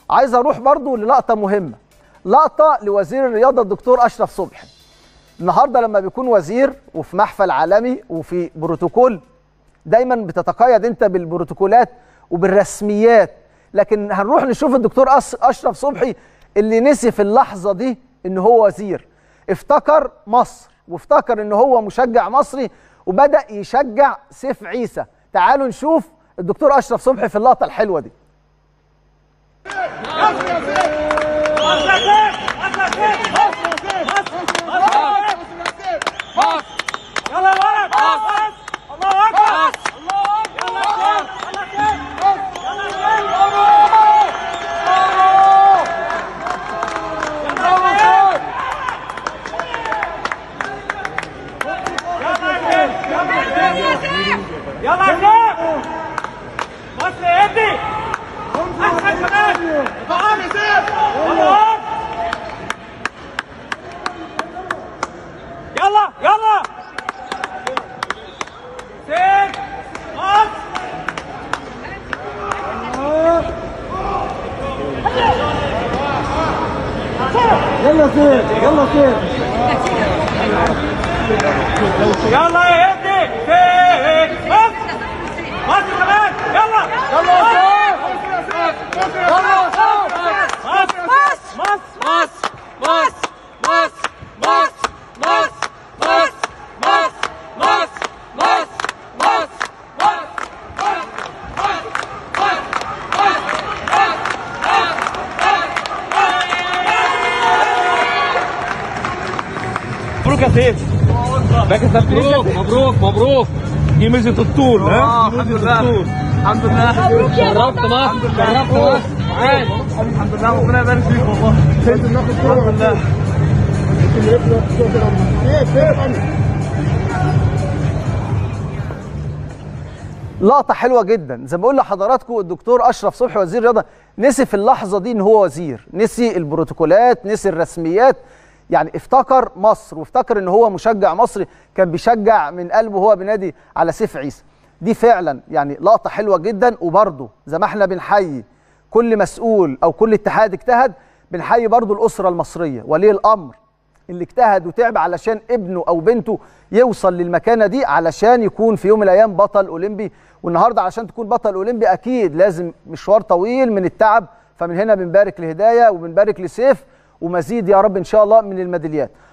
عايز اروح برضو للقطه مهمه لقطه لوزير الرياضه الدكتور اشرف صبحي النهارده لما بيكون وزير وفي محفل عالمي وفي بروتوكول دايما بتتقيد انت بالبروتوكولات وبالرسميات لكن هنروح نشوف الدكتور أس- اشرف صبحي اللي نسي في اللحظه دي ان هو وزير افتكر مصر وافتكر ان هو مشجع مصري وبدا يشجع سيف عيسى تعالوا نشوف الدكتور اشرف صبحي في اللقطه الحلوه دي يلا ورا الله اكبر يلا يا شباب مصر ادي احسن كمان تعال يا سيف يلا يلا سيف مصر يلا سيف يلا سيف يلا يا ابني سيف مصر مصر كمان يلا يلا مصر مصر مبروك يا سيف باكر مبروك مبروك مبروك دي ميزه الطول ها دي ميزه الطول الحمد لله شرفت مصر شرفت مصر عادي الحمد لله ربنا يبارك فيك والله لازم ناخد صورة الحمد لله ممكن نلف سيف سيف لقطه حلوه جدا زي ما بقول لحضراتكم الدكتور اشرف صبحي وزير الرياضه نسي في اللحظه دي ان هو وزير نسي البروتوكولات نسي الرسميات يعني افتكر مصر وافتكر ان هو مشجع مصري كان بيشجع من قلبه هو بينادي على سيف عيسى دي فعلا يعني لقطه حلوه جدا وبرضه زي ما احنا بنحيي كل مسؤول او كل اتحاد اجتهد بنحيي برضه الاسره المصريه ولي الامر اللي اجتهد وتعب علشان ابنه او بنته يوصل للمكانه دي علشان يكون في يوم من الايام بطل اولمبي والنهارده علشان تكون بطل اولمبي اكيد لازم مشوار طويل من التعب فمن هنا بنبارك لهدايه وبنبارك لسيف ومزيد يا رب ان شاء الله من الميداليات